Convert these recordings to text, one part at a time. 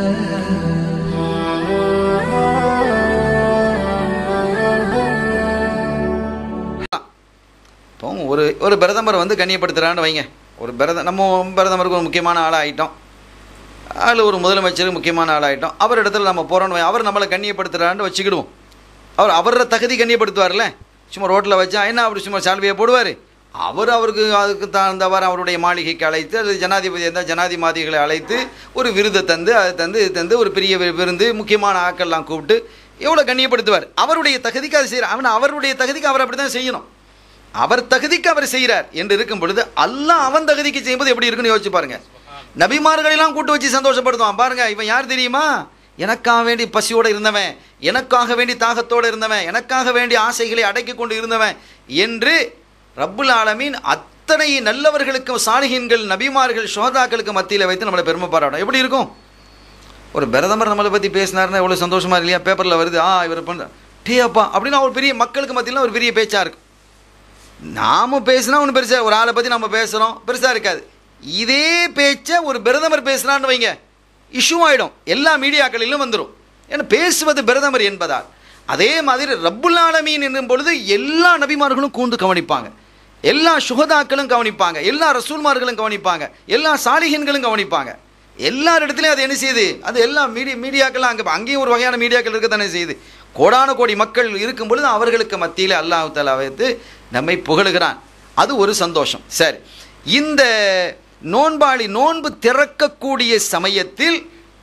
இப்போ ஒரு ஒரு பிரதமர் வந்து கண்ணியப்படுத்துகிறான்னு வைங்க ஒரு பிரத நம்ம பிரதமருக்கு ஒரு முக்கியமான ஆளாக ஆகிட்டோம் ஆள் ஒரு முதலமைச்சர் முக்கியமான ஆளாகிட்டோம் அவர் இடத்துல நம்ம போகிறோன்னு வை அவர் நம்மளை கண்ணியப்படுத்துகிறான்னு வச்சுக்கிடுவோம் அவர் அவரோட தகுதி கண்ணியப்படுத்துவார்ல சும்மா ரோட்டில் வச்சா என்ன அப்படி சும்மா சால்வையை போடுவார் அவர் அவருக்கு அதுக்கு தகுந்தவர் அவருடைய மாளிகைக்கு அழைத்து அது ஜனாதிபதி இருந்தால் ஜனாதிபதிகளை அழைத்து ஒரு விருதை தந்து அதை தந்து இது தந்து ஒரு பெரிய வி- விருந்து முக்கியமான ஆக்கள்லாம் கூப்பிட்டு எவ்வளோ கண்ணியப்படுத்துவார் அவருடைய தகுதிக்கு அது செய்கிறார் அவன் அவருடைய தகுதிக்கு அவர் அப்படி தான் செய்யணும் அவர் தகுதிக்கு அவர் செய்கிறார் என்று இருக்கும் பொழுது அல்லாஹ் அவன் தகுதிக்கு செய்யும்போது எப்படி இருக்குன்னு யோசிச்சு பாருங்க நபிமார்களெல்லாம் கூட்டு வச்சு சந்தோஷப்படுத்துவான் பாருங்க இவன் யார் தெரியுமா எனக்காக வேண்டி பசியோடு இருந்தவன் எனக்காக வேண்டி தாகத்தோடு இருந்தவன் எனக்காக வேண்டி ஆசைகளை அடக்கி கொண்டு இருந்தவன் என்று ரப்புல் ஆலமீன் அத்தனை நல்லவர்களுக்கும் சாலிகின்கள் நபிமார்கள் சோதாக்களுக்கு மத்தியில் வைத்து நம்மளை பெருமை பாராட்டும் எப்படி இருக்கும் ஒரு பிரதமர் நம்மளை பற்றி பேசினாருன்னா எவ்வளோ சந்தோஷமா இருக்கு இல்லையா பேப்பரில் வருது ஆ இவர் பண்ண டே அப்பா அப்படின்னு ஒரு பெரிய மக்களுக்கு மத்தியில் ஒரு பெரிய பேச்சாக இருக்கும் நாம பேசினா ஒன்றும் பெருசாக ஒரு ஆளை பற்றி நம்ம பேசுகிறோம் பெருசாக இருக்காது இதே பேச்சை ஒரு பிரதமர் பேசுனான்னு வைங்க இஷ்யூ ஆகிடும் எல்லா மீடியாக்களிலும் வந்துடும் ஏன்னா பேசுவது பிரதமர் என்பதால் அதே மாதிரி ரப்புல் ஆலமீன் என்னும் பொழுது எல்லா நபிமார்களும் கூர்ந்து கவனிப்பாங்க எல்லா சுகதாக்களும் கவனிப்பாங்க எல்லா ரசூல்மார்களும் கவனிப்பாங்க எல்லா சாலிகன்களும் கவனிப்பாங்க எல்லார் இடத்துலையும் அது என்ன செய்யுது அது எல்லா மீடியா மீடியாக்கள் அங்கே அங்கேயும் ஒரு வகையான மீடியாக்கள் இருக்க தானே செய்யுது கோடான கோடி மக்கள் இருக்கும் பொழுது அவர்களுக்கு மத்தியில் அல்லாஹ் தஆலா வைத்து நம்மை புகழுகிறான் அது ஒரு சந்தோஷம் சரி இந்த நோன்பாளி நோன்பு திறக்கக்கூடிய சமயத்தில்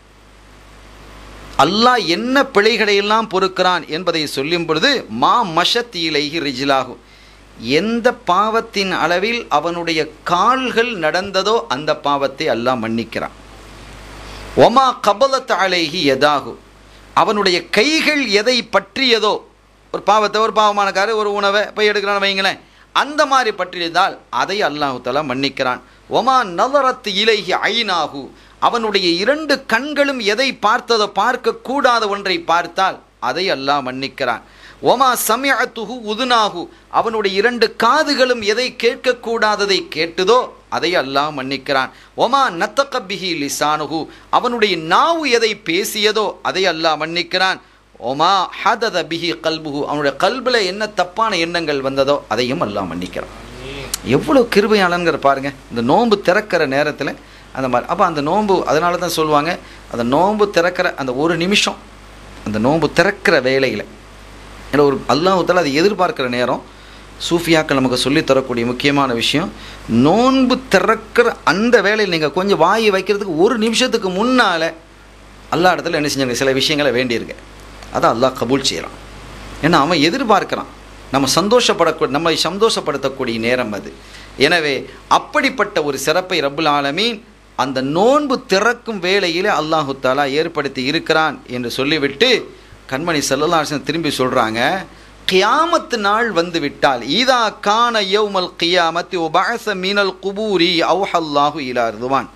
அல்லாஹ் என்ன பிழைகளை எல்லாம் பொறுக்கிறான் என்பதை சொல்லும் பொழுது மா மஷத்தீலைஹி ரிஜிலாகும் எந்த பாவத்தின் அளவில் அவனுடைய கால்கள் நடந்ததோ அந்த பாவத்தை அல்லாஹ் மன்னிக்கிறான் ஒமா கபலத் அலைஹி எதாகு அவனுடைய கைகள் எதை பற்றியதோ ஒரு பாவத்தை ஒரு பாவமானக்காரு ஒரு உணவை போய் எடுக்கிறான்னு வைங்களேன் அந்த மாதிரி பற்றியதால் அதை அல்லாஹு தஆலா மன்னிக்கிறான் ஒமா நவரத் இலைஹி ஐனாகு அவனுடைய இரண்டு கண்களும் எதை பார்த்ததோ பார்க்க கூடாத ஒன்றை பார்த்தால் அதை அல்லாஹ் மன்னிக்கிறான் ஒமா சமயத்துஹு உதுனாகு அவனுடைய இரண்டு காதுகளும் எதை கேட்கக்கூடாததை கேட்டதோ அதை அல்லாஹ் மன்னிக்கிறான் ஒமா நத்தக பிஹி லிசானுஹு அவனுடைய நாவு எதை பேசியதோ அதை அல்லாஹ் மன்னிக்கிறான் ஒமா ஹதத பிஹி கல்புஹு அவனுடைய கல்பில் என்ன தப்பான எண்ணங்கள் வந்ததோ அதையும் அல்லாஹ் மன்னிக்கிறான் எவ்வளோ கிருபையாளங்கிற பாருங்க இந்த நோன்பு திறக்கிற நேரத்தில் அந்த மாதிரி அப்போ அந்த நோன்பு அதனால தான் சொல்லுவாங்க அந்த நோன்பு திறக்கிற அந்த ஒரு நிமிஷம் அந்த நோன்பு திறக்கிற வேலையில் ஏன்னா ஒரு அல்லாஹால அதை எதிர்பார்க்கிற நேரம் சூஃபியாக்கள் நமக்கு சொல்லித் தரக்கூடிய முக்கியமான விஷயம் நோன்பு திறக்கிற அந்த வேலையில் நீங்கள் கொஞ்சம் வாயை வைக்கிறதுக்கு ஒரு நிமிஷத்துக்கு முன்னால் அல்லா இடத்துல என்ன செஞ்சாங்க சில விஷயங்களை வேண்டியிருக்கு அதை அல்லாஹ் கபூல் செய்கிறான் ஏன்னா அவன் எதிர்பார்க்கிறான் நம்ம சந்தோஷப்படக்கூடிய நம்மை சந்தோஷப்படுத்தக்கூடிய நேரம் அது எனவே அப்படிப்பட்ட ஒரு சிறப்பை ரப்புல் ஆலமீன் அந்த நோன்பு திறக்கும் வேளையிலே அல்லாஹு தாலா ஏற்படுத்தி இருக்கிறான் என்று சொல்லிவிட்டு கண்மணி செல்லல்லாசன் திரும்பி சொல்கிறாங்க கியாமத்து நாள் வந்து விட்டால் ஈதா கான யௌமல் கியாமத்தி உபாச மீனல் குபூரி அவுஹல்லாஹு இலா ருவான்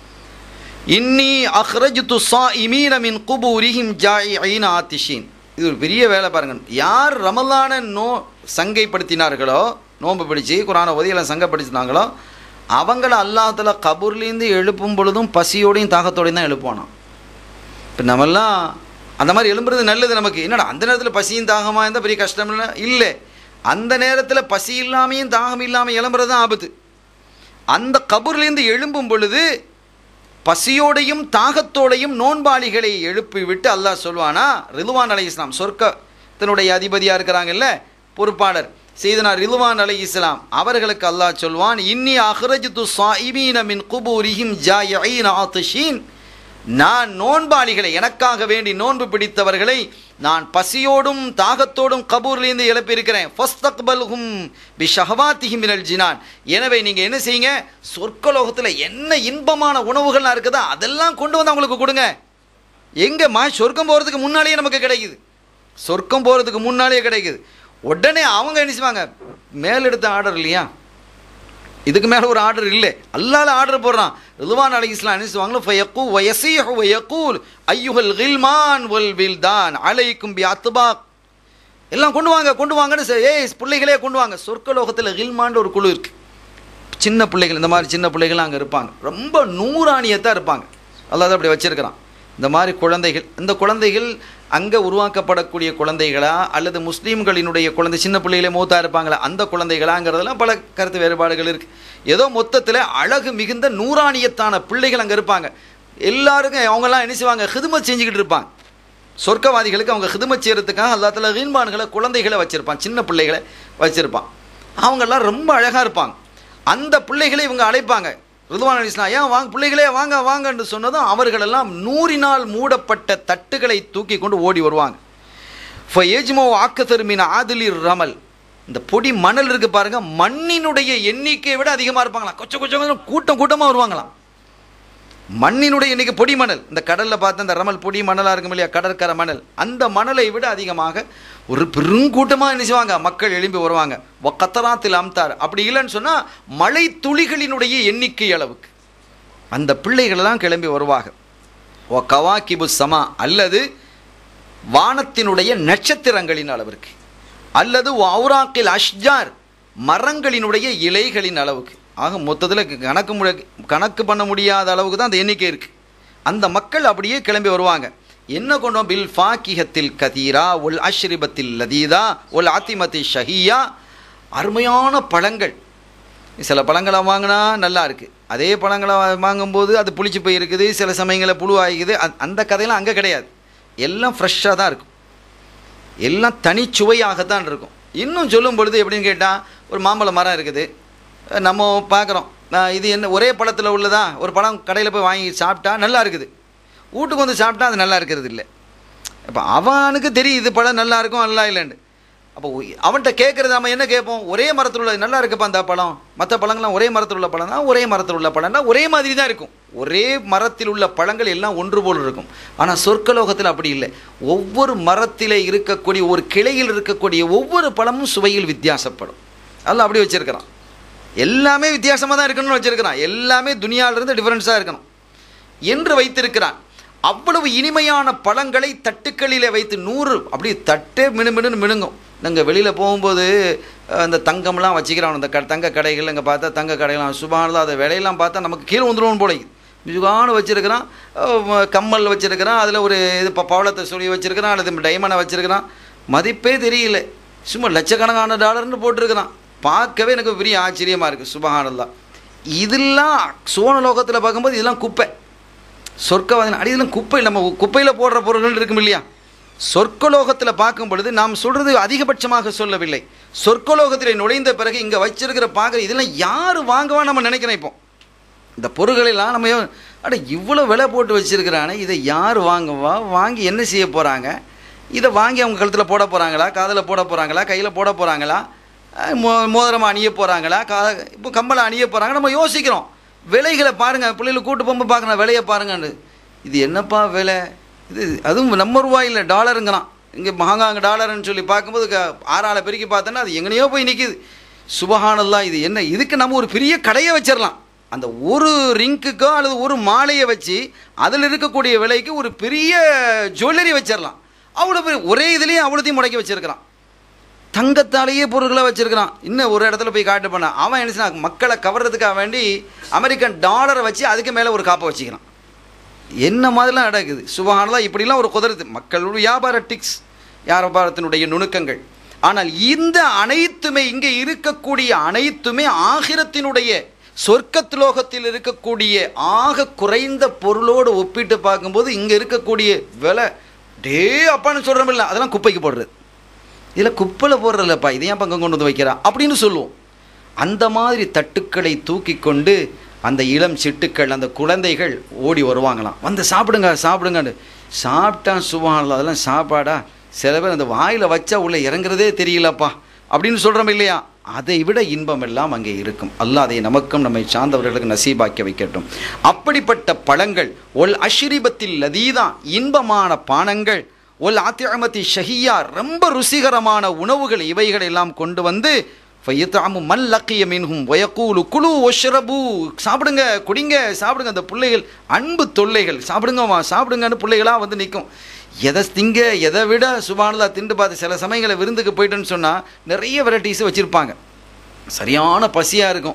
இன்னி அஹ்ரஜ்து ஸாயிமீன மின் குபூரிஹிம் ஜாயிஈன ஆத்திஷீன் இது ஒரு பெரிய வேலை பாருங்க யார் ரமலான நோ சங்கைப்படுத்தினார்களோ நோன்பு பிடிச்சு குரான உதவியெல்லாம் சங்கப்படுத்தினாங்களோ அவங்கள அல்லாஹ்தால கபூர்லேருந்து எழுப்பும் பொழுதும் பசியோடையும் தாகத்தோடையும் தான் எழுப்புவானாம் இப்போ நம்மெல்லாம் அந்த மாதிரி எழும்புறது நல்லது நமக்கு என்னடா அந்த நேரத்தில் பசியும் தாகமாக இருந்தால் பெரிய கஷ்டம் இல்லை இல்லை அந்த நேரத்தில் பசி இல்லாமையும் தாகம் இல்லாமல் எழும்புறது தான் ஆபத்து அந்த கபூர்லேருந்து எழும்பும் பொழுது பசியோடையும் தாகத்தோடையும் நோன்பாளிகளை எழுப்பி விட்டு அல்லாஹ் சொல்வானா ரிதுவான் அலை இஸ்லாம் சொர்க்கத்தினுடைய அதிபதியாக இருக்கிறாங்கல்ல பொறுப்பாளர் செய்தனா ரிதுவான் அலை இஸ்லாம் அவர்களுக்கு அல்லாஹ் சொல்வான் இன்னி அஹ்ரஜ்து சாயிமீன மின் குபூரிஹிம் ஜாயிஈன ஆத்திஷீன் நான் நோன்பாளிகளை எனக்காக வேண்டி நோன்பு பிடித்தவர்களை நான் பசியோடும் தாகத்தோடும் கபூர்லேருந்து எழுப்பியிருக்கிறேன் ஃபஸ்தக்பல்ஹும் பி ஷஹவாத்திஹிம் மினல் ஜினான் எனவே நீங்கள் என்ன செய்யுங்க சொர்க்கலோகத்தில் என்ன இன்பமான உணவுகள்லாம் இருக்குதோ அதெல்லாம் கொண்டு வந்து அவங்களுக்கு கொடுங்க எங்கம்மா சொர்க்கம் போகிறதுக்கு முன்னாலேயே நமக்கு கிடைக்குது சொர்க்கம் போகிறதுக்கு முன்னாலேயே கிடைக்குது உடனே அவங்க என்ன செய்வாங்க மேலெடுத்த ஆர்டர் இல்லையா இதுக்கு மேலே ஒரு ஆர்டர் இல்லை அல்லால ஆர்டர் போடுறான் ரிதுவான் அலி இஸ்லாம் என்ன செய்வாங்களோ ஃபயக்கு வயசீஹு வயக்கூல் ஐயுஹல் கில்மான் வல் வில்தான் அலைக்கும் பி அத்துபாக் எல்லாம் கொண்டு வாங்க கொண்டு வாங்கன்னு சரி, ஏய் பிள்ளைகளே கொண்டு வாங்க சொர்க்கலோகத்தில் கில்மான்ற ஒரு குழு இருக்கு சின்ன பிள்ளைகள் இந்த மாதிரி சின்ன பிள்ளைகள் அங்கே இருப்பாங்க ரொம்ப நூறாணியத்தான் இருப்பாங்க அல்லாத அப்படி வச்சிருக்கிறான் இந்த மாதிரி குழந்தைகள் இந்த குழந்தைகள் அங்கே உருவாக்கப்படக்கூடிய குழந்தைகளா அல்லது முஸ்லீம்களினுடைய குழந்தை சின்ன பிள்ளைகளே மூத்தா இருப்பாங்களா அந்த குழந்தைகளாங்கிறதெல்லாம் பல கருத்து வேறுபாடுகள் இருக்குது ஏதோ மொத்தத்தில் அழகு மிகுந்த நூறாணியத்தான பிள்ளைகள் அங்கே இருப்பாங்க எல்லாருக்கும் அவங்கெல்லாம் என்ன செய்வாங்க ஹிதுமத் செஞ்சுக்கிட்டு இருப்பாங்க சொர்க்கவாதிகளுக்கு அவங்க ஹிதுமத் செய்கிறதுக்காக அல்லா தலா ரீன்பான்களை குழந்தைகளை வச்சுருப்பான் சின்ன பிள்ளைகளை வச்சுருப்பான் அவங்கெல்லாம் ரொம்ப அழகாக இருப்பாங்க அந்த பிள்ளைகளை இவங்க அழைப்பாங்க ரிதுவான் அலிஸ்லாம் ஏன் வாங்க பிள்ளைகளே வாங்க வாங்கன்னு சொன்னதும் அவர்களெல்லாம் நூறினால் மூடப்பட்ட தட்டுகளை தூக்கி கொண்டு ஓடி வருவாங்க ஃபோ ஏஜ்மோ ஆக்கத்தர் மீன் ஆதிலிர் ரமல் இந்த பொடி மணல் இருக்கு பாருங்க மண்ணினுடைய எண்ணிக்கையை விட அதிகமாக இருப்பாங்களாம் கொச்ச கொச்ச கொஞ்சம் கூட்டம் கூட்டமாக வருவாங்களாம் மண்ணினுடைய எண்ணிக்கை பொடி மணல் இந்த கடலில் பார்த்து அந்த ரமல் பொடி மணலாக இருக்கும் இல்லையா கடற்கரை மணல் அந்த மணலை விட அதிகமாக ஒரு பெருங்கூட்டமாக என்ன செய்வாங்க மக்கள் எழும்பி வருவாங்க கத்தராத்தில் அம்தார் அப்படி இல்லைன்னு சொன்னால் மழை துளிகளினுடைய எண்ணிக்கை அளவுக்கு அந்த பிள்ளைகளெல்லாம் கிளம்பி வருவாங்க ஓ கவாக்கிபு சமா அல்லது வானத்தினுடைய நட்சத்திரங்களின் அளவிற்கு அல்லது அவுராக்கில் அஷ்ஜார் மரங்களினுடைய இலைகளின் அளவுக்கு ஆக மொத்தத்தில் கணக்கு முடி கணக்கு பண்ண முடியாத அளவுக்கு தான் அந்த எண்ணிக்கை இருக்குது அந்த மக்கள் அப்படியே கிளம்பி வருவாங்க என்ன கொண்டோம் பில் ஃபாக்கிஹத்தில் கதீரா ஒல் அஷ்ரிபத்தில் லதீதா ஒல் ஆத்திமத்தி ஷஹியா அருமையான பழங்கள் சில பழங்களை வாங்கினா நல்லா இருக்குது அதே பழங்களை வாங்கும்போது அது புளிச்சு போய் இருக்குது சில சமயங்களில் புழு ஆகிக்குது அந்த கதையெல்லாம் அங்கே கிடையாது எல்லாம் ஃப்ரெஷ்ஷாக தான் இருக்கும் எல்லாம் தனிச்சுவையாகத்தான் இருக்கும் இன்னும் சொல்லும் பொழுது எப்படின்னு கேட்டால் ஒரு மாம்பழ மரம் இருக்குது நம்ம பார்க்குறோம் இது என்ன ஒரே பழத்தில் உள்ளதா ஒரு பழம் கடையில் போய் வாங்கி சாப்பிட்டா நல்லா இருக்குது வீட்டுக்கு வந்து சாப்பிட்டா அது நல்லா இருக்கிறது இல்லை இப்போ அவனுக்கு தெரியும் இது பழம் நல்லா இருக்கும் நல்லா இல்லைன்னு அப்போ அவன்கிட்ட கேட்குறது நம்ம என்ன கேட்போம் ஒரே மரத்தில் உள்ள நல்லா இருக்குப்பா அந்த பழம் மற்ற பழங்கள்லாம் ஒரே மரத்தில் உள்ள பழம் தான் ஒரே மரத்தில் உள்ள பழம்னா ஒரே மாதிரி தான் இருக்கும் ஒரே மரத்தில் உள்ள பழங்கள் எல்லாம் ஒன்று போல் இருக்கும் ஆனால் சொர்க்கலோகத்தில் அப்படி இல்லை ஒவ்வொரு மரத்தில் இருக்கக்கூடிய ஒரு கிளையில் இருக்கக்கூடிய ஒவ்வொரு பழமும் சுவையில் வித்தியாசப்படும் அதெல்லாம் அப்படி வச்சுருக்கிறான் எல்லாமே வித்தியாசமாக தான் இருக்கணும்னு வச்சுருக்கிறான் எல்லாமே துனியாவிலிருந்து டிஃப்ரென்ஸாக இருக்கணும் என்று வைத்திருக்கிறான் அவ்வளவு இனிமையான பழங்களை தட்டுக்களில் வைத்து நூறு அப்படி தட்டே மினுமினுன்னு மினுங்கும் நாங்கள் வெளியில் போகும்போது அந்த தங்கம்லாம் வச்சுக்கிறான் அந்த க தங்க கடைகள் இங்கே பார்த்தா தங்க கடைகள்லாம் சுபானதாக அதை விலையெல்லாம் பார்த்தா நமக்கு கீழே வந்துடும் போல மிகுகான வச்சுருக்கிறான் கம்மல் வச்சுருக்கிறான் அதில் ஒரு இது பவளத்தை சொல்லி வச்சுருக்கிறான் அல்லது டைமண்டை வச்சுருக்கிறான் மதிப்பே தெரியல சும்மா லட்சக்கணக்கான டாலர்னு போட்டிருக்கிறான் பார்க்கவே எனக்கு பெரிய ஆச்சரியமாக இருக்குது சுபஹானல்லா இதெல்லாம் சோனலோகத்தில் பார்க்கும்போது இதெல்லாம் குப்பை சொர்க்கவாதன அடி இதெல்லாம் குப்பை நம்ம குப்பையில் போடுற பொருள்கள் இருக்கும் இல்லையா சொர்க்கலோகத்தில் பார்க்கும் பொழுது நாம் சொல்கிறது அதிகபட்சமாக சொல்லவில்லை சொர்க்கலோகத்தில் நுழைந்த பிறகு இங்கே வச்சிருக்கிற பார்க்குற இதெல்லாம் யார் வாங்குவா நம்ம நினைக்கிறோம் இப்போ இந்த பொருள்களெல்லாம் நம்ம அட இவ்வளோ விலை போட்டு வச்சுருக்கிறானே இதை யார் வாங்குவா வாங்கி என்ன செய்ய போகிறாங்க இதை வாங்கி அவங்க கழுத்தில் போட போகிறாங்களா காதில் போட போகிறாங்களா கையில் போட போகிறாங்களா மோ மோதிரமாக அணிய போகிறாங்களா கா இப்போ கம்பளை அணிய போகிறாங்க நம்ம யோசிக்கிறோம் விலைகளை பாருங்கள் பிள்ளைகளை கூட்டு போகும்போது பார்க்கணும் விலையை பாருங்கன்னு இது என்னப்பா விலை இது அதுவும் நம்ம ரூபாயில் டாலருங்கிறான் இங்கே மகாங்காங்க டாலர்னு சொல்லி பார்க்கும்போது க ஆறாளை பெருக்கி பார்த்தோன்னா அது எங்கனையோ போய் நிற்கிது சுபஹானல்லா இது என்ன இதுக்கு நம்ம ஒரு பெரிய கடையை வச்சிடலாம் அந்த ஒரு ரிங்குக்கோ அல்லது ஒரு மாலையை வச்சு அதில் இருக்கக்கூடிய விலைக்கு ஒரு பெரிய ஜுவல்லரி வச்சிடலாம் அவ்வளோ பெரிய ஒரே இதுலேயும் அவ்வளோத்தையும் முடக்கி வச்சுருக்கிறான் தங்கத்தாலேயே பொருட்களை வச்சுருக்கிறான் இன்னும் ஒரு இடத்துல போய் காட்டு பண்ண அவன் என்ன செய்யணும் மக்களை கவர்றதுக்காக வேண்டி அமெரிக்கன் டாலரை வச்சு அதுக்கு மேலே ஒரு காப்பை வச்சுக்கிறான் என்ன மாதிரிலாம் நடக்குது சுபகானலாம் இப்படிலாம் ஒரு குதிரத்து மக்களுடைய வியாபார டிக்ஸ் வியாபாரத்தினுடைய நுணுக்கங்கள் ஆனால் இந்த அனைத்துமே இங்கே இருக்கக்கூடிய அனைத்துமே ஆகிரத்தினுடைய சொர்க்கத்லோகத்தில் இருக்கக்கூடிய ஆக குறைந்த பொருளோடு ஒப்பிட்டு பார்க்கும்போது இங்கே இருக்கக்கூடிய விலை டே அப்பான்னு சொல்கிறோமில்ல அதெல்லாம் குப்பைக்கு போடுறது இதில் குப்பையில் போடுறதில்லப்பா இதையும் பங்கம் கொண்டு வந்து வைக்கிறான் அப்படின்னு சொல்லுவோம் அந்த மாதிரி தட்டுக்களை தூக்கி கொண்டு அந்த இளம் சிட்டுக்கள் அந்த குழந்தைகள் ஓடி வருவாங்களாம் வந்து சாப்பிடுங்க சாப்பிடுங்கன்னு சாப்பிட்டா சுபானல அதெல்லாம் சாப்பாடா சில பேர் அந்த வாயில் வச்சா உள்ளே இறங்குறதே தெரியலப்பா அப்படின்னு சொல்கிறோம் இல்லையா அதை விட இன்பம் எல்லாம் அங்கே இருக்கும் அல்லாஹ் அதை நமக்கும் நம்மை சார்ந்தவர்களுக்கு நசீபாக்கி வைக்கட்டும் அப்படிப்பட்ட பழங்கள் ஒல் அஷ்ரிபத்தில் லதீதான் இன்பமான பானங்கள் ஒல் ஆத்தியமதி ஷஹியா ரொம்ப ருசிகரமான உணவுகள் இவைகளை எல்லாம் கொண்டு வந்து ஃபையத்தாமு மல் லக்கிய மீன்ஹும் வயக்கூலு குழு ஒஷ்ரபு சாப்பிடுங்க குடிங்க சாப்பிடுங்க அந்த பிள்ளைகள் அன்பு தொல்லைகள் சாப்பிடுங்கம்மா சாப்பிடுங்கன்னு பிள்ளைகளாக வந்து நிற்கும் எதை திங்க எதை விட சுபானலா திண்டு பார்த்து சில சமயங்களை விருந்துக்கு போயிட்டேன்னு சொன்னால் நிறைய வெரைட்டிஸை வச்சுருப்பாங்க சரியான பசியாக இருக்கும்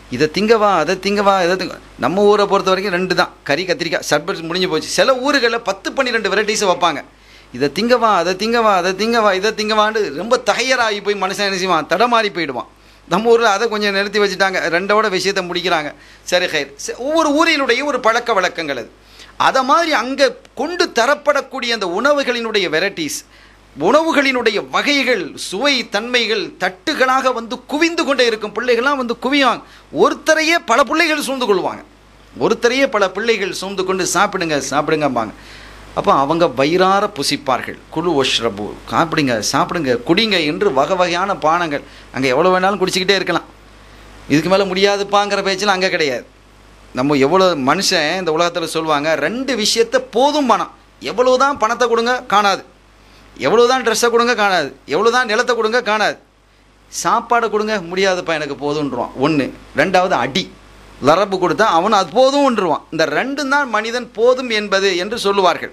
இதை திங்கவா அதை திங்கவா இதை திங்க நம்ம ஊரை பொறுத்த வரைக்கும் ரெண்டு தான் கறி கத்திரிக்காய் சர்பத் முடிஞ்சு போச்சு சில ஊர்களில் பத்து பன்னிரெண்டு வெரைட்டிஸை வைப்பாங்க இதை திங்கவா அதை திங்கவா அதை திங்கவா இதை திங்கவான்னு ரொம்ப தகையராகி போய் மனுஷன் என்ன செய்வான் தடமாறி போயிடுவான் நம்ம ஊரில் அதை கொஞ்சம் நிறுத்தி வச்சுட்டாங்க ரெண்டோட விஷயத்தை முடிக்கிறாங்க சரி ஹைர் சரி, ஒவ்வொரு ஊரினுடைய ஒரு பழக்க வழக்கங்கள் அது அதை மாதிரி அங்கே கொண்டு தரப்படக்கூடிய அந்த உணவுகளினுடைய வெரைட்டிஸ் உணவுகளினுடைய வகைகள் சுவை தன்மைகள் தட்டுகளாக வந்து குவிந்து கொண்டே இருக்கும் பிள்ளைகள்லாம் வந்து குவிவாங்க ஒருத்தரையே பல பிள்ளைகள் சூழ்ந்து கொள்வாங்க ஒருத்தரையே பல பிள்ளைகள் சூழ்ந்து கொண்டு சாப்பிடுங்க சாப்பிடுங்கம்பாங்க அப்போ அவங்க வயிறார புசிப்பார்கள் குழு ஒஷ்ரபு சாப்பிடுங்க சாப்பிடுங்க குடிங்க என்று வகை வகையான பானங்கள் அங்கே எவ்வளோ வேணாலும் குடிச்சிக்கிட்டே இருக்கலாம் இதுக்கு மேலே முடியாதுப்பாங்கிற பேச்செல்லாம் அங்கே கிடையாது நம்ம எவ்வளோ மனுஷன் இந்த உலகத்தில் சொல்லுவாங்க ரெண்டு விஷயத்த போதும் பணம் எவ்வளோ தான் பணத்தை கொடுங்க காணாது எவ்வளோ தான் ட்ரெஸ்ஸை கொடுங்க காணாது எவ்வளோ தான் நிலத்தை கொடுங்க காணாது சாப்பாடு கொடுங்க முடியாதுப்பா எனக்கு போதுன்றான் ஒன்று ரெண்டாவது அடி லரப்பு கொடுத்தா அவன் அது போதும்ன்றுவான் இந்த ரெண்டும் தான் மனிதன் போதும் என்பது என்று சொல்லுவார்கள்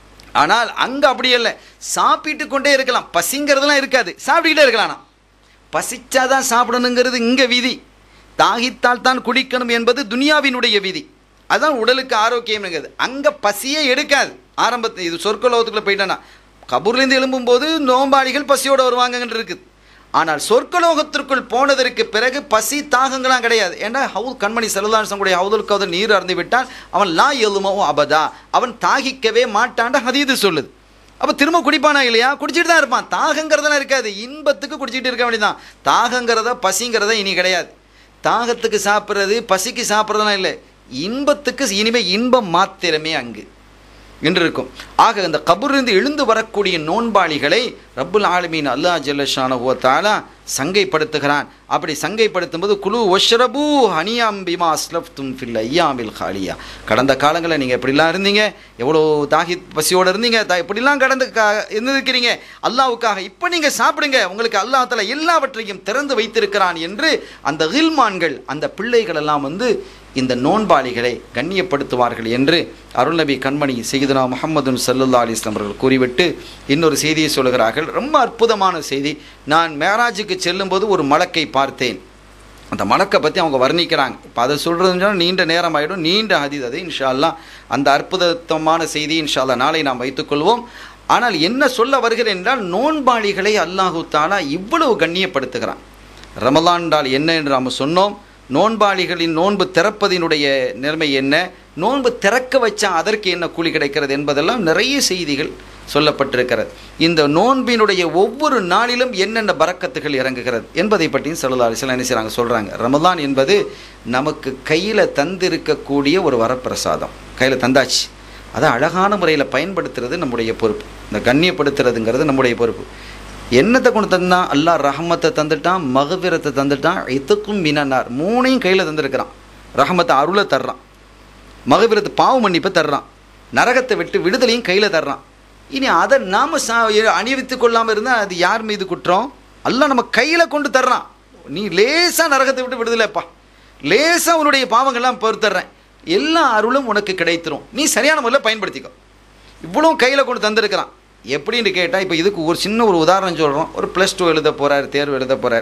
ஆனால் அங்கே அப்படி இல்லை சாப்பிட்டு கொண்டே இருக்கலாம் பசிங்கிறதுலாம் இருக்காது சாப்பிட்டுக்கிட்டே இருக்கலாம் ஆனா. பசிச்சாதான் சாப்பிடணுங்கிறது இங்கே விதி தாகித்தால் தான் குடிக்கணும் என்பது துனியாவினுடைய விதி அதான் உடலுக்கு ஆரோக்கியம்ங்கிறது அங்கே பசியே எடுக்காது ஆரம்பத்தில் இது சொர்க்கலோகத்துக்குள்ளே போயிட்டேன்னா கபூர்லேருந்து எழும்பும்போது நோம்பாளிகள் பசியோடு வருவாங்கன்னு இருக்குது ஆனால் சொர்க்கலோகத்திற்குள் போனதற்கு பிறகு பசி தாகங்களாம் கிடையாது ஏன்னா ஹவுல் கண்மணி செல்லதாசன் கூடிய ஹவுதுல் கவுதல் நீர் அறந்து விட்டால் அவன் லா எழுமோ அபதா அவன் தாகிக்கவே மாட்டான்ட ஹதீது சொல்லுது அப்போ திரும்ப குடிப்பானா இல்லையா குடிச்சிட்டு தான் இருப்பான் தாகங்கிறதெல்லாம் இருக்காது இன்பத்துக்கு குடிச்சிட்டு இருக்க வேண்டியதான் தாகங்கிறத பசிங்கிறத இனி கிடையாது தாகத்துக்கு சாப்பிட்றது பசிக்கு சாப்பிட்றதெல்லாம் இல்லை இன்பத்துக்கு இனிமே இன்பம் மாத்திரமே அங்கு என்று இருக்கும் ஆக இந்த கபூரிலிருந்து எழுந்து வரக்கூடிய நோன்பாளிகளை ரப்புல் ஆலமீன் அல்லாஹ் ஜல்லஷான ஓ தாலா சங்கைப்படுத்துகிறான் அப்படி சங்கைப்படுத்தும் போது குழு ஒஷ்ரபு ஹனியாம் பிமா அஸ்லப்தும் ஃபில் ஐயாமில் ஹாலியா கடந்த காலங்களில் நீங்கள் எப்படிலாம் இருந்தீங்க எவ்வளோ தாகி பசியோடு இருந்தீங்க தா இப்படிலாம் கடந்து கா இருந்திருக்கிறீங்க அல்லாவுக்காக இப்போ நீங்கள் சாப்பிடுங்க உங்களுக்கு அல்லாஹ் தஆலா எல்லாவற்றையும் திறந்து வைத்திருக்கிறான் என்று அந்த ஹில்மான்கள் அந்த பிள்ளைகள் எல்லாம் வந்து இந்த நோன்பாளிகளை கண்ணியப்படுத்துவார்கள் என்று அருள்நபி கண்மணி செய்தனா முகமது சல்லுல்லா அலிஸ்லாம் அவர்கள் கூறிவிட்டு இன்னொரு செய்தியை சொல்கிறார்கள் ரொம்ப அற்புதமான செய்தி நான் மேராஜுக்கு செல்லும்போது ஒரு மலக்கை பார்த்தேன் அந்த மலக்கை பற்றி அவங்க வர்ணிக்கிறாங்க இப்போ அதை சொல்கிறதுனா நீண்ட நேரம் ஆகிடும் நீண்ட ஹதீத் அது இன்ஷா அல்லாஹ் அந்த அற்புதமான செய்தி இன்ஷா அல்லாஹ் நாளை நாம் வைத்துக்கொள்வோம் ஆனால் என்ன சொல்ல வருகிறேன் என்றால் நோன்பாளிகளை அல்லாஹு தாலா இவ்வளவு கண்ணியப்படுத்துகிறான் ரமலான் என்றால் என்ன என்று நாம் சொன்னோம் நோன்பாளிகளின் நோன்பு திறப்பதினுடைய நிலைமை என்ன நோன்பு திறக்க வச்சா அதற்கு என்ன கூலி கிடைக்கிறது என்பதெல்லாம் நிறைய செய்திகள் சொல்லப்பட்டிருக்கிறது இந்த நோன்பினுடைய ஒவ்வொரு நாளிலும் என்னென்ன பறக்கத்துகள் இறங்குகிறது என்பதை பற்றியும் சொல்லலா சில என்ன செய்கிறாங்க சொல்கிறாங்க ரமலான் என்பது நமக்கு கையில் தந்திருக்கக்கூடிய ஒரு வரப்பிரசாதம் கையில் தந்தாச்சு அதை அழகான முறையில் பயன்படுத்துறது நம்முடைய பொறுப்பு இந்த கண்ணியப்படுத்துறதுங்கிறது நம்முடைய பொறுப்பு என்னத்தை கொண்டு தந்தான் அல்லாஹ் ரஹமத்தை தந்துட்டான் மகபிரத்தை தந்துட்டான் இதுக்கும் மினனார் மூணையும் கையில் தந்திருக்கிறான் ரஹமத்தை அருளை தர்றான் மகபிரத்து பாவ மன்னிப்பை தர்றான் நரகத்தை விட்டு விடுதலையும் கையில் தர்றான் இனி அதை நாம் சா அணிவித்து கொள்ளாமல் இருந்தால் அது யார் மீது குற்றம் அல்லாஹ் நம்ம கையில் கொண்டு தர்றான் நீ லேசாக நரகத்தை விட்டு விடுதலைப்பா லேசாக உன்னுடைய பாவங்கள்லாம் பொறுத்தர்றேன் எல்லா அருளும் உனக்கு கிடைத்திரும் நீ சரியான முறையில் பயன்படுத்திக்கோ இவ்வளவும் கையில் கொண்டு தந்திருக்கிறான் எப்படின்னு கேட்டால் இப்போ இதுக்கு ஒரு சின்ன ஒரு உதாரணம் சொல்கிறோம் ஒரு ப்ளஸ் டூ எழுத போகிறார் தேர்வு எழுத போகிறார்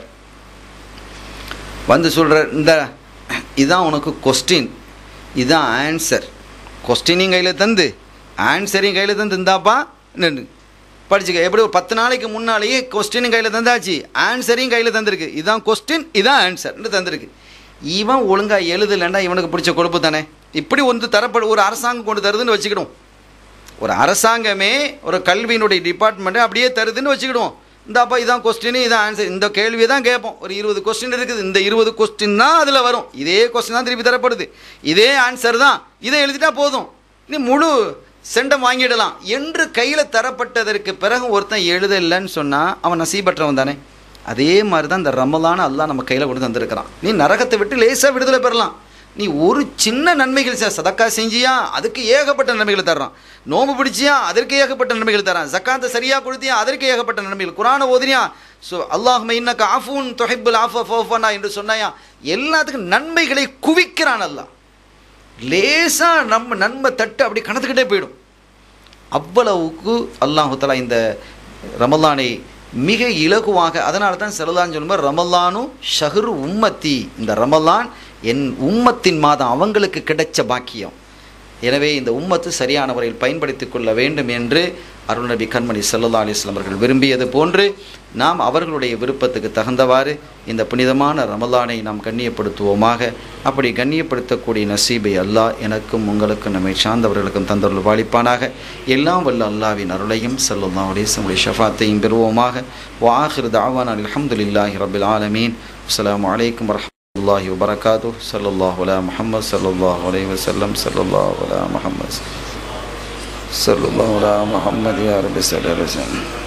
வந்து சொல்கிற இந்த இதான் உனக்கு கொஸ்டின் இதுதான் ஆன்சர் கொஸ்டினையும் கையில் தந்து ஆன்சரையும் கையில் தந்து இந்தாப்பா நின்று படிச்சுக்க எப்படி ஒரு பத்து நாளைக்கு முன்னாலேயே கொஸ்டினும் கையில் தந்தாச்சு ஆன்சரையும் கையில் தந்திருக்கு இதுதான் கொஸ்டின் இதான் ஆன்சர்னு தந்திருக்கு இவன் ஒழுங்காக எழுதலைன்னா இவனுக்கு பிடிச்ச கொழுப்பு தானே இப்படி ஒன்று தரப்படு ஒரு அரசாங்கம் கொண்டு தருதுன்னு வச்சுக்கிடும் ஒரு அரசாங்கமே ஒரு கல்வியினுடைய டிபார்ட்மெண்ட்டை அப்படியே தருதுன்னு வச்சுக்கிடுவோம் இந்தாப்பா இதான் கொஸ்டின் இதான் ஆன்சர் இந்த கேள்வியை தான் கேட்போம் ஒரு இருபது கொஸ்டின் இருக்குது இந்த இருபது கொஸ்டின் தான் அதில் வரும் இதே கொஸ்டின் தான் திருப்பி தரப்படுது இதே ஆன்சர் தான் இதை எழுதிட்டா போதும் நீ முழு செண்டம் வாங்கிடலாம் என்று கையில் தரப்பட்டதற்கு பிறகு ஒருத்தன் எழுதலைன்னு சொன்னால் அவன் நசீபற்றவன் தானே அதே மாதிரி தான் இந்த ரமலான அல்லாஹ் நம்ம கையில் கொண்டு தந்திருக்கிறான் நீ நரகத்தை விட்டு லேசாக விடுதலை பெறலாம் நீ ஒரு சின்ன நன்மைகள் சார் சதக்கா செஞ்சியா அதுக்கு ஏகப்பட்ட நன்மைகள் தர்றான் நோம்பு பிடிச்சியா அதற்கு ஏகப்பட்ட நன்மைகள் தரான் ஜக்காத்தை சரியாக கொடுத்தியா அதற்கு ஏகப்பட்ட நன்மைகள் குரானை ஓதினியா ஸோ அல்லாஹ் இன்னக்க ஆஃபூன் தொஹிபுல் ஆஃப் ஃபோஃபனா என்று சொன்னாயா எல்லாத்துக்கும் நன்மைகளை குவிக்கிறான் அல்லாஹ் லேசாக நம்ம நன்மை தட்டு அப்படி கணத்துக்கிட்டே போயிடும் அவ்வளவுக்கு அல்லாஹு தலா இந்த ரமலானை மிக இலகுவாக அதனால தான் செல்லலான்னு சொல்லும்போது ரமலானும் ஷஹரு உம்மத்தி இந்த ரமலான் என் உம்மத்தின் மாதம் அவங்களுக்கு கிடைச்ச பாக்கியம் எனவே இந்த உம்மத்து சரியான முறையில் பயன்படுத்திக் கொள்ள வேண்டும் என்று அருள்நபி கண்மணி சல்லா அலிஸ்லாம் அவர்கள் விரும்பியது போன்று நாம் அவர்களுடைய விருப்பத்துக்கு தகுந்தவாறு இந்த புனிதமான ரமலானை நாம் கண்ணியப்படுத்துவோமாக அப்படி கண்ணியப்படுத்தக்கூடிய நசீபை அல்லாஹ் எனக்கும் உங்களுக்கும் நம்மை சார்ந்தவர்களுக்கும் தந்தருள் வாழிப்பானாக எல்லாம் வல்ல அல்லாவின் அருளையும் சல்லுல்லா அலிஸ்லமுடைய ஷஃபாத்தையும் பெறுவோமாக வாஹிர் தாவான் அல்ஹம்துலில்லாஹி ரபில் ஆலமீன் அஸ்ஸலாமு அலைக்கும் வரஹ் الله وبركاته صلى الله على محمد صلى الله عليه وسلم صلى الله على محمد صلى الله على محمد يا رب صل على وسلم